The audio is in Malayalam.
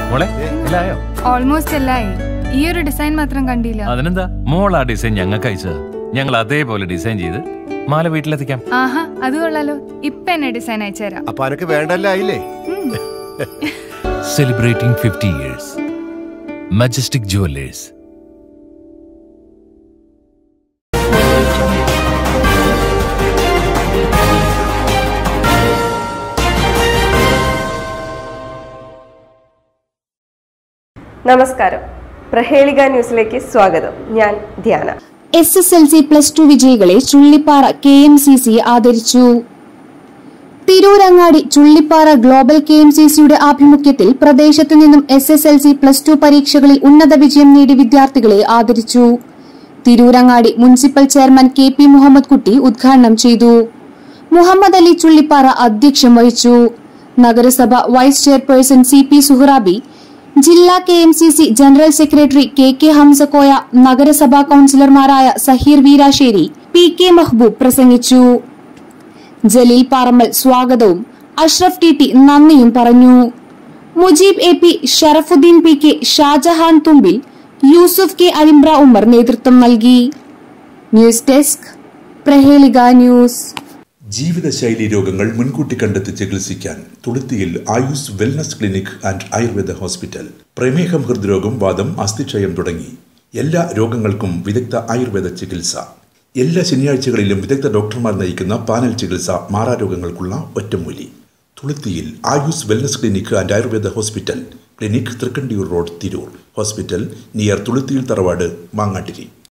മോളെ എല്ലായോ ഓൾമോസ്റ്റ് എല്ലായി ഈ ഒരു ഡിസൈൻ മാത്രം കണ്ടില്ല അതിനെന്താ മോൾ ആ ഡിസൈൻ ഞങ്ങൾക്ക് അയച്ചത് ഞങ്ങൾ അതേപോലെ ഡിസൈൻ ചെയ്ത് മാല വീട്ടിലെത്തിക്കാം ആഹാ അത് കൊള്ളാലോ ഇപ്പൊ എന്നെ ഡിസൈൻ അയച്ചുതരാം അപ്പൊ അനക്ക് വേണ്ടല്ലായില്ലേ celebrating fifty years majestic jewellers നമസ്കാരം പ്രഹേളിക ന്യൂസിലേക്ക് സ്വാഗതം ഞാൻ Dhyana S S L C plus two വിജയികളെ Chullippara K M C C ആദരിച്ചു Tirurangadi Chullippara global K M C C ആഭിമുഖ്യത്തിൽ പ്രദേശത്തു നിന്നും S S L C plus two പരീക്ഷകളിൽ ഉന്നത വിജയം നേടിയ വിദ്യാർത്ഥികളെ ആദരിച്ചു Tirurangadi municipal chairman K P Muhammad Kutty ഉദ്ഘാടനം ചെയ്തു മുഹമ്മദ് അലി ചുള്ളിപ്പാറ അധ്യക്ഷം വഹിച്ചു നഗരസഭ vice chairperson C P Suharabi ജില്ലാ K M C C general secretary K K Hamzakoya നഗരസഭാ കൌൺസിലർമാരായ സഹീർ വീരാശ്ശേരി പി കെ മഹ്ബൂബ് പ്രസംഗിച്ചു ജലീൽ പാറമ്മൽ സ്വാഗതവും അഷ്റഫ് ടി ടി നന്ദിയും പറഞ്ഞു Mujeeb A P Sharafuddeen P K Shajahan Thumbil Yusuf K അലിംബ്ര Umar നേതൃത്വം നൽകി ന്യൂസ് ഡെസ്ക് പ്രഹേലിക ന്യൂസ് ജീവിതശൈലി രോഗങ്ങൾ മുൻകൂട്ടി കണ്ടെത്തി ചികിത്സിക്കാൻ Thuluthiyil Ayus wellness clinic and Ayurveda hospital പ്രമേഹം ഹൃദ്രോഗം വാദം അസ്ഥിക്ഷയം തുടങ്ങി എല്ലാ രോഗങ്ങൾക്കും വിദഗ്ധ ആയുർവേദ ചികിത്സ എല്ലാ ശനിയാഴ്ചകളിലും വിദഗ്ധ ഡോക്ടർമാർ നയിക്കുന്ന പാനൽ ചികിത്സ മാറാരോഗങ്ങൾക്കുള്ള ഒറ്റമൂലി Thuluthiyil Ayus wellness clinic and Ayurveda hospital clinic Thrikkandiyur road Tirur hospital near Thuluthiyil തറവാട് മാങ്ങാട്ടിരി